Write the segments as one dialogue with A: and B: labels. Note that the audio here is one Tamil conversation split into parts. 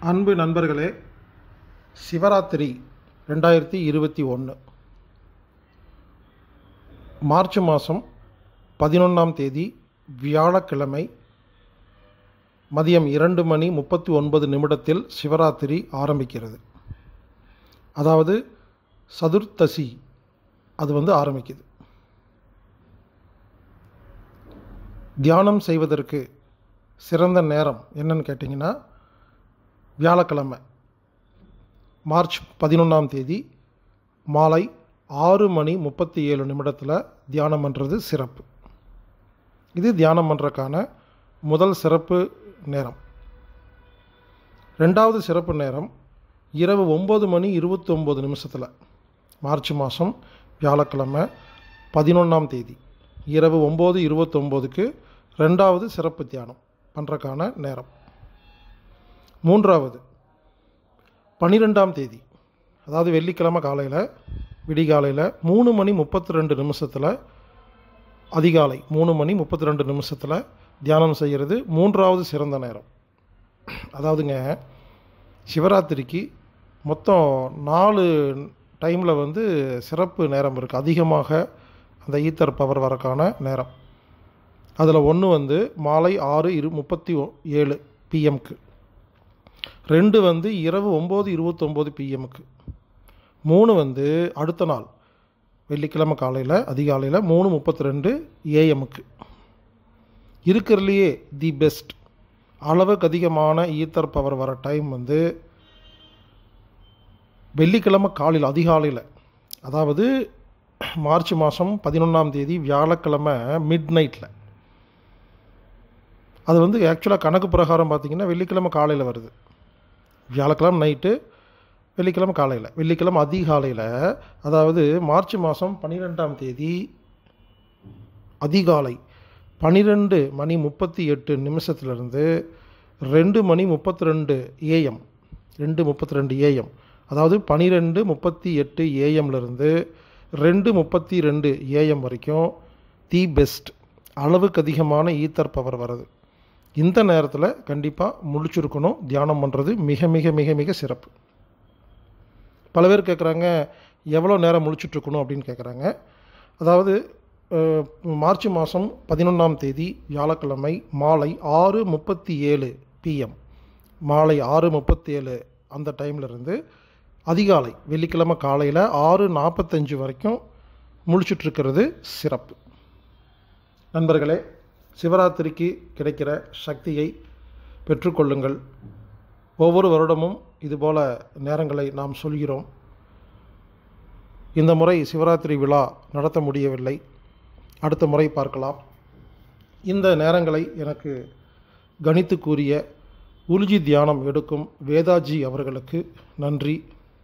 A: அன்பு நண்பர்களே சிவராத்திரி ரெண்டாயிரத்தி இருபத்தி ஒன்று மார்ச் மாதம் பதினொன்றாம் தேதி வியாழக்கிழமை மதியம் இரண்டு மணி முப்பத்தி ஒன்பது நிமிடத்தில் சிவராத்திரி ஆரம்பிக்கிறது அதாவது சதுர்த்தசி அது வந்து ஆரம்பிக்குது தியானம் செய்வதற்கு சிறந்த நேரம் என்னன்னு கேட்டிங்கன்னா வியாழக்கிழமை மார்ச் பதினொன்றாம் தேதி மாலை ஆறு மணி முப்பத்தி ஏழு நிமிடத்தில் தியானம் பண்ணுறது சிறப்பு இது தியானம் பண்ணுறக்கான முதல் சிறப்பு நேரம் ரெண்டாவது சிறப்பு நேரம் இரவு ஒம்பது மணி இருபத்தொம்போது நிமிஷத்தில் மார்ச் மாதம் வியாழக்கிழமை பதினொன்றாம் தேதி இரவு ஒம்பது இருபத்தொம்போதுக்கு ரெண்டாவது சிறப்பு தியானம் பண்ணுறக்கான நேரம் மூன்றாவது பன்னிரெண்டாம் தேதி அதாவது வெள்ளிக்கிழமை காலையில் விடிகாலையில் மூணு மணி முப்பத்தி ரெண்டு நிமிஷத்தில் அதிகாலை மூணு மணி முப்பத்தி ரெண்டு நிமிஷத்தில் தியானம் செய்கிறது மூன்றாவது சிறந்த நேரம் அதாவதுங்க சிவராத்திரிக்கு மொத்தம் நாலு டைமில் வந்து சிறப்பு நேரம் இருக்குது அதிகமாக அந்த ஈத்தர் பவர் வரக்கான நேரம் அதில் ஒன்று வந்து மாலை ஆறு இரு முப்பத்தி ஒ- ஏழு பிஎம்க்கு ரெண்டு வந்து இரவு ஒம்பது இருபத்தொம்போது பிஎம்க்கு மூணு வந்து அடுத்த நாள் வெள்ளிக்கிழமை காலையில் அதிகாலையில் மூணு முப்பத்தி ரெண்டு ஏஎம்க்கு இருக்கிறதுலையே தி பெஸ்ட் அளவுக்கு அதிகமான ஈத்தர் பவர் வர டைம் வந்து வெள்ளிக்கிழமை காலையில் அதிகாலையில் அதாவது மார்ச் மாதம் பதினொன்றாம் தேதி வியாழக்கிழமை மிட் நைட்டில் அது வந்து ஆக்சுவலாக கணக்கு பிரகாரம் பார்த்தீங்கன்னா வெள்ளிக்கிழமை காலையில் வருது வியாழக்கிழமை நைட்டு வெள்ளிக்கிழமை காலையில் வெள்ளிக்கிழமை அதிகாலையில் அதாவது மார்ச் மாதம் பன்னிரெண்டாம் தேதி அதிகாலை பன்னிரெண்டு மணி முப்பத்தி எட்டு நிமிஷத்துலேருந்து ரெண்டு மணி முப்பத்தி ரெண்டு ஏஎம் ரெண்டு முப்பத்தி ரெண்டு ஏஎம் அதாவது பன்னிரெண்டு முப்பத்தி எட்டு ஏஎம்லேருந்து ரெண்டு முப்பத்தி ரெண்டு ஏஎம் வரைக்கும் தி பெஸ்ட் அளவுக்கு அதிகமான ஈத்தர் பவர் வருது இந்த நேரத்தில் கண்டிப்பாக முழிச்சிருக்கணும் தியானம் பண்ணுறது மிக மிக மிக மிக சிறப்பு பல பேர் கேட்குறாங்க எவ்வளோ நேரம் முழிச்சிட்ருக்கணும் அப்படின்னு கேட்குறாங்க அதாவது அஹ், மார்ச் மாதம் பதினொன்றாம் தேதி வியாழக்கிழமை மாலை ஆறு முப்பத்தி ஏழு பிஎம் மாலை ஆறு முப்பத்தி ஏழு அந்த டைம்ல இருந்து அதிகாலை வெள்ளிக்கிழமை காலையில் ஆறு நாற்பத்தஞ்சு வரைக்கும் முழிச்சிட்ருக்கிறது சிறப்பு நண்பர்களே சிவராத்திரிக்கு கிடைக்கிற சக்தியை பெற்றுக்கொள்ளுங்கள் ஒவ்வொரு வருடமும் இதுபோல நேரங்களை நாம் சொல்கிறோம் இந்த முறை சிவராத்திரி விழா நடத்த முடியவில்லை அடுத்த முறை பார்க்கலாம் இந்த நேரங்களை எனக்கு கணித்து கூறிய உலுஜி தியானம் எடுக்கும் வேதாஜி அவர்களுக்கு நன்றி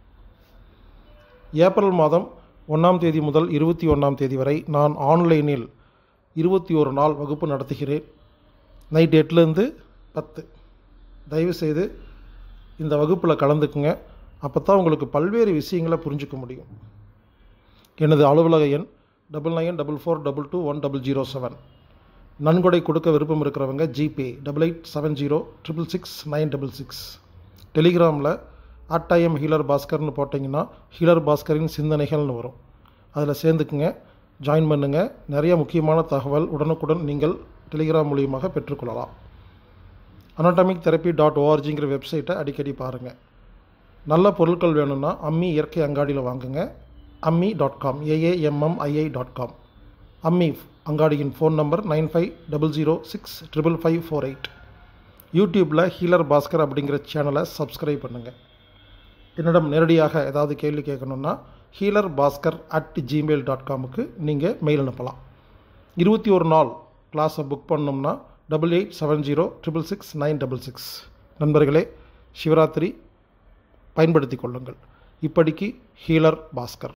A: ஏப்ரல் மாதம் ஒன்றாம் தேதி முதல் இருபத்தி ஒன்றாம் தேதி வரை நான் ஆன்லைனில் இருபத்தி ஒரு நாள் வகுப்பு நடத்துகிறேன் நைட் எட்டுலேருந்து பத்து தயவுசெய்து இந்த வகுப்பில் கலந்துக்குங்க அப்போ தான் உங்களுக்கு பல்வேறு விஷயங்களை புரிஞ்சுக்க முடியும் எனது அலுவலக எண் double nine double four double two one double zero seven நன்கொடை கொடுக்க விருப்பம் இருக்கிறவங்க GPay double eight seven zero triple six nine double six டெலிகிராமில் அட்டாயம் ஹீலர் பாஸ்கர்னு போட்டிங்கன்னா ஹீலர் பாஸ்கரின் சிந்தனைகள்னு வரும் அதில் சேர்ந்துக்குங்க ஜாயின் பண்ணுங்கள் நிறைய முக்கியமான தகவல் உடனுக்குடன் நீங்கள் டெலிகிராம் மூலியமாக பெற்றுக்கொள்ளலாம் அனாட்டமிக் தெரப்பி டாட் ஓஆர்ஜிங்கிற வெப்சைட்டை அடிக்கடி பாருங்கள் நல்ல பொருட்கள் வேணும்னா அம்மி இயற்கை அங்காடியில் வாங்குங்க Ammi dot com A A M M I I dot com Ammi அங்காடியின் phone number nine five double zero six triple five four eight யூடியூப்பில் ஹீலர் பாஸ்கர் அப்படிங்கிற சேனலை சப்ஸ்கிரைப் பண்ணுங்கள் என்னிடம் நேரடியாக ஏதாவது கேள்வி கேட்கணுன்னா healer Bhaskar at Gmail dot காமுக்கு நீங்கள் மெயில் அனுப்பலாம் இருபத்தி ஒரு நாள் கிளாஸை புக் பண்ணோம்னா double eight seven zero triple six nine double six நண்பர்களே சிவராத்திரி பயன்படுத்தி கொள்ளுங்கள் இப்படிக்கு ஹீலர் பாஸ்கர்